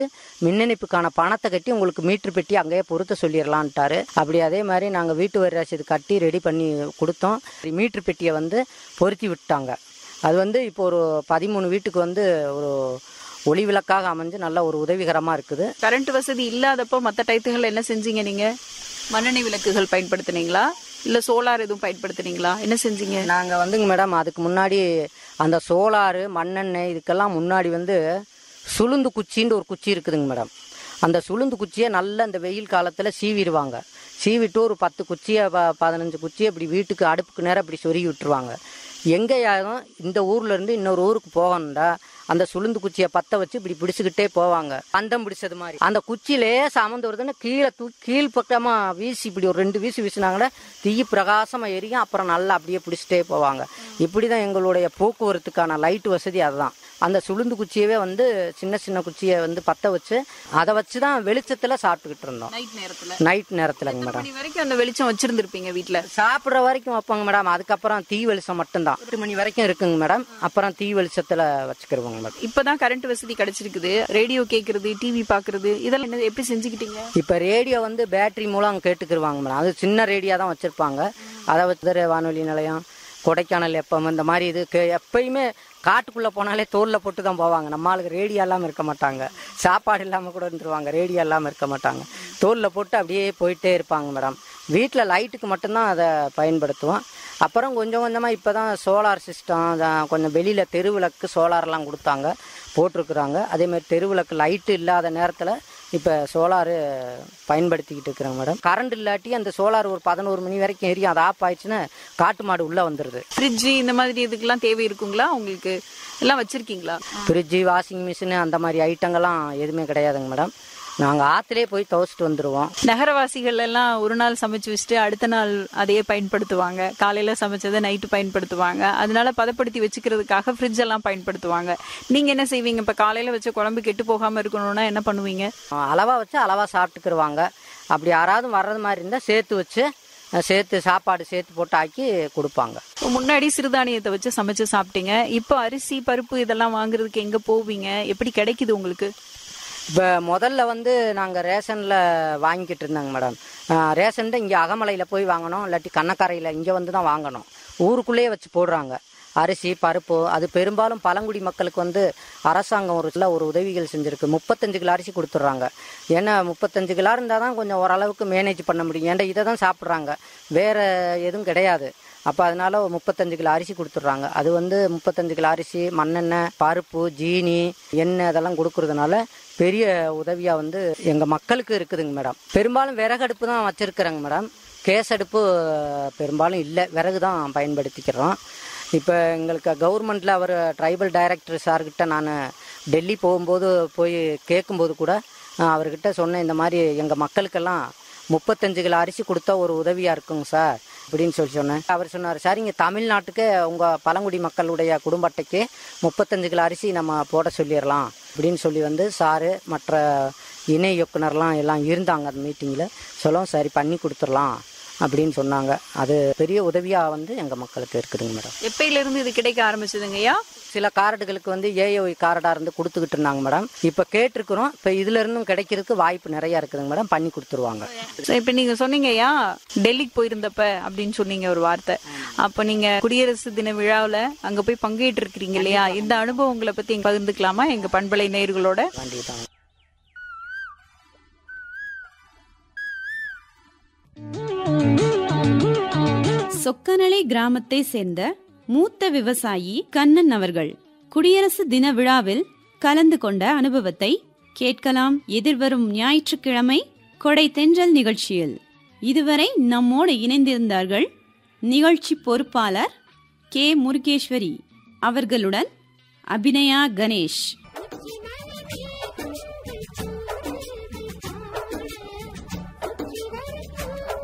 மின் இணைப்புக்கான பணத்தை கட்டி உங்களுக்கு மீட்ரு பெட்டி அங்கேயே பொருத்த சொல்லிடலான்ட்டாரு அப்படி அதே மாதிரி நாங்கள் வீட்டு வரி ரசீது கட்டி ரெடி பண்ணி கொடுத்தோம் மீட்ரு பெட்டியை வந்து பொருத்தி விட்டாங்க அது வந்து இப்போ ஒரு பதிமூணு வீட்டுக்கு வந்து ஒரு ஒளி விளக்காக அமைஞ்சு நல்ல ஒரு உதவிகரமாக இருக்குது கரண்ட் வசதி இல்லாதப்போ மற்ற டயத்துகள் என்ன செஞ்சீங்க நீங்க மண்ணெண்ணெய் விளக்குகள் பயன்படுத்துனீங்களா இல்ல சோலார் எதுவும் பயன்படுத்துனீங்களா என்ன செஞ்சீங்க நாங்கள் வந்துங்க மேடம் அதுக்கு முன்னாடி அந்த சோலாரு மண்ணெண்ணெய் இதுக்கெல்லாம் முன்னாடி வந்து சுளுந்து குச்சின்னு ஒரு குச்சி இருக்குதுங்க மேடம் அந்த சுளுந்து குச்சியை நல்லா இந்த வெயில் காலத்தில் சீவிடுவாங்க சீவிட்டு ஒரு பத்து குச்சியை ப பதினஞ்சு குச்சியை இப்படி வீட்டுக்கு அடுப்புக்கு நேரம் இப்படி சொருகி விட்டுருவாங்க எங்கேயாவது இந்த ஊர்ல இருந்து இன்னொரு ஊருக்கு போகணும்டா அந்த சுளுந்து குச்சியை பற்ற வச்சு இப்படி பிடிச்சிக்கிட்டே போவாங்க பந்தம் பிடிச்சது மாதிரி அந்த குச்சியிலே சாமந்து வருதுன்னா கீழே தூ கீழ் பக்கமாக வீசி இப்படி ஒரு ரெண்டு வீசி வீசினாங்கன்னா தீ பிரகாசமாக எரியும் அப்புறம் நல்லா அப்படியே பிடிச்சிட்டே போவாங்க இப்படி தான் எங்களுடைய போக்குவரத்துக்கான லைட் வசதி அதுதான் அந்த சுளுந்து குச்சியவே வந்து சின்ன சின்ன குச்சியை வந்து பற்ற வச்சு அதை வச்சு தான் வெளிச்சத்தில் சாப்பிட்டுக்கிட்டு இருந்தோம் நைட் நேரத்துல நைட் நேரத்தில்ங்க மேடம் மணி வரைக்கும் அந்த வெளிச்சம் வச்சிருந்திருப்பீங்க வீட்ல சாப்பிட்ற வரைக்கும் வைப்பாங்க மேடம் அதுக்கப்புறம் தீ வெளிச்சம் மட்டும்தான் எட்டு மணி வரைக்கும் இருக்குங்க மேடம் அப்புறம் தீ வெளிச்சத்தில் வச்சுக்கிருவாங்க மேடம் இப்பதான் கரண்ட் வசதி கிடைச்சிருக்குது ரேடியோ கேக்குறது டிவி பாக்குறது இதெல்லாம் என்ன எப்படி செஞ்சுக்கிட்டீங்க இப்போ ரேடியோ வந்து பேட்டரி மூலம் கேட்டுக்கிருவாங்க மேடம் அது சின்ன ரேடியோ தான் வச்சுருப்பாங்க அதை வச்சு வானொலி நிலையம் கொடைக்கானல் எப்பம் இந்த மாதிரி இது கே- எப்பயுமே காட்டுக்குள்ளே போனாலே தோலில் போட்டு தான் போவாங்க நம்ம ஆளுக்கு ரேடியோ இல்லாமல் இருக்க மாட்டாங்க சாப்பாடு இல்லாமல் கூட இருந்துருவாங்க ரேடியோ இல்லாமல் இருக்க மாட்டாங்க தோலில் போட்டு அப்படியே போயிட்டே இருப்பாங்க மேடம் வீட்டில் லைட்டுக்கு மட்டும்தான் அதை பயன்படுத்துவோம் அப்புறம் கொஞ்சம் கொஞ்சமாக இப்போ தான் சோலார் சிஸ்டம் கொஞ்சம் வெளியில் தெருவிளக்கு சோலார்லாம் கொடுத்தாங்க போட்டிருக்குறாங்க அதேமாதிரி தெருவிளக்கு லைட்டு இல்லாத நேரத்தில் இப்போ சோலாரு பயன்படுத்திக்கிட்டு இருக்கிறோங்க மேடம் கரண்ட் இல்லாட்டி அந்த சோலார் ஒரு பதினோரு மணி வரைக்கும் எரியும் அது ஆஃப் ஆயிடுச்சுன்னா காட்டு மாடு உள்ளே வந்துடுது ஃப்ரிட்ஜ் இந்த மாதிரி இதுக்கெல்லாம் தேவை இருக்குங்களா உங்களுக்கு எல்லாம் வச்சிருக்கீங்களா ஃப்ரிட்ஜு வாஷிங் மிஷினு அந்த மாதிரி ஐட்டங்கள்லாம் எதுவுமே கிடையாதுங்க மேடம் நாங்கள் ஆற்றுலேயே போய் துவச்சிட்டு வந்துடுவோம் நகரவாசிகள் எல்லாம் ஒரு நாள் சமைச்சு வச்சுட்டு அடுத்த நாள் அதையே பயன்படுத்துவாங்க காலையில சமைச்சதை நைட்டு பயன்படுத்துவாங்க அதனால பதப்படுத்தி வச்சுக்கிறதுக்காக ஃப்ரிட்ஜ் எல்லாம் பயன்படுத்துவாங்க நீங்க என்ன செய்வீங்க இப்ப காலையில வச்ச குழம்பு கெட்டு போகாம இருக்கணும்னா என்ன பண்ணுவீங்க அளவாக வச்சு அளவாக சாப்பிட்டுக்கிருவாங்க அப்படி யாராவது வர்றது மாதிரி இருந்தால் சேர்த்து வச்சு அஹ், சேர்த்து சாப்பாடு சேர்த்து போட்டு ஆக்கி கொடுப்பாங்க இப்ப முன்னாடி சிறுதானியத்தை வச்சு சமைச்சு சாப்பிட்டீங்க இப்போ அரிசி பருப்பு இதெல்லாம் வாங்குறதுக்கு எங்க போவீங்க எப்படி கிடைக்குது உங்களுக்கு இப்போ முதல்ல வந்து நாங்கள் ரேஷனில் வாங்கிக்கிட்டு இருந்தாங்க மேடம் ரேஷன் தான் இங்கே அகமலையில் போய் வாங்கணும் இல்லாட்டி கண்ணக்கரையில் இங்கே வந்து தான் வாங்கணும் ஊருக்குள்ளேயே வச்சு போடுறாங்க அரிசி பருப்பு அது பெரும்பாலும் பழங்குடி மக்களுக்கு வந்து அரசாங்கம் ஒரு சில ஒரு உதவிகள் செஞ்சுருக்கு முப்பத்தஞ்சு கிலோ அரிசி கொடுத்துட்றாங்க ஏன்னா முப்பத்தஞ்சு கிலோ இருந்தால் தான் கொஞ்சம் ஓரளவுக்கு மேனேஜ் பண்ண முடியும் ஏன்டா இதை தான் சாப்பிட்றாங்க வேறு எதுவும் கிடையாது அப்போ அதனால ஒரு முப்பத்தஞ்சு கிலோ அரிசி கொடுத்துட்றாங்க அது வந்து முப்பத்தஞ்சு கிலோ அரிசி மண்ணெண்ணெய் பருப்பு ஜீனி எண்ணெய் அதெல்லாம் கொடுக்கறதுனால பெரிய உதவியாக வந்து எங்கள் மக்களுக்கு இருக்குதுங்க மேடம் பெரும்பாலும் விறகடுப்பு தான் வச்சுருக்குறேங்க மேடம் கேஸ் அடுப்பு பெரும்பாலும் இல்லை விறகு தான் பயன்படுத்திக்கிறோம் இப்போ எங்களுக்கு கவர்மெண்ட்டில் அவர் ட்ரைபல் டைரக்டர் சார்கிட்ட நான் டெல்லி போகும்போது போய் கேட்கும்போது கூட நான் அவர்கிட்ட சொன்னேன் இந்த மாதிரி எங்கள் மக்களுக்கெல்லாம் முப்பத்தஞ்சு கிலோ அரிசி கொடுத்தா ஒரு உதவியாக இருக்குங்க சார் அப்படின்னு சொல்லி சொன்னேன் அவர் சொன்னார் சார் இங்கே தமிழ்நாட்டுக்கு உங்கள் பழங்குடி மக்களுடைய குடும்ப அட்டைக்கு முப்பத்தஞ்சு கிலோ அரிசி நம்ம போட சொல்லிடலாம் அப்படின்னு சொல்லி வந்து சாரு மற்ற இணை இயக்குனர்லாம் எல்லாம் இருந்தாங்க அந்த மீட்டிங்கில் சொல்லவும் சரி பண்ணி கொடுத்துடலாம் அப்படின்னு சொன்னாங்க அது பெரிய உதவியாக வந்து எங்கள் மக்களுக்கு இருக்குதுங்க மேடம் எப்பையில இருந்து இது கிடைக்க ஆரம்பிச்சதுங்கய்யா சில கார்டுகளுக்கு வந்து ஏஓஐ கார்டாக இருந்து கொடுத்துக்கிட்டு இருந்தாங்க மேடம் இப்போ கேட்டிருக்கிறோம் இப்போ இதுல இருந்தும் கிடைக்கிறதுக்கு வாய்ப்பு நிறைய இருக்குதுங்க மேடம் பண்ணி கொடுத்துருவாங்க சரி, இப்ப நீங்க சொன்னீங்கய்யா டெல்லிக்கு போயிருந்தப்ப அப்படின்னு சொன்னீங்க ஒரு வார்த்தை அப்ப நீங்க குடியரசு தின விழாவுல அங்க போய் பங்கேற்று இருக்கிறீங்க இல்லையா இந்த அனுபவம் உங்களை பத்தி இங்க பகிர்ந்துக்கலாமா எங்க பண்பலை நேயர்களோட வண்டி தான் சொக்கநலை கிராமத்தை சேர்ந்த மூத்த விவசாயி கண்ணன் அவர்கள் குடியரசு தின விழாவில் கலந்து கொண்ட அனுபவத்தை கேட்கலாம் எதிர்வரும் ஞாயிற்றுக்கிழமை கொடை தென்றல் நிகழ்ச்சியில் இதுவரை நம்மோடு இணைந்திருந்தார்கள் நிகழ்ச்சி பொறுப்பாளர் கே முருகேஸ்வரி அவர்களுடன் அபிநயா கணேஷ்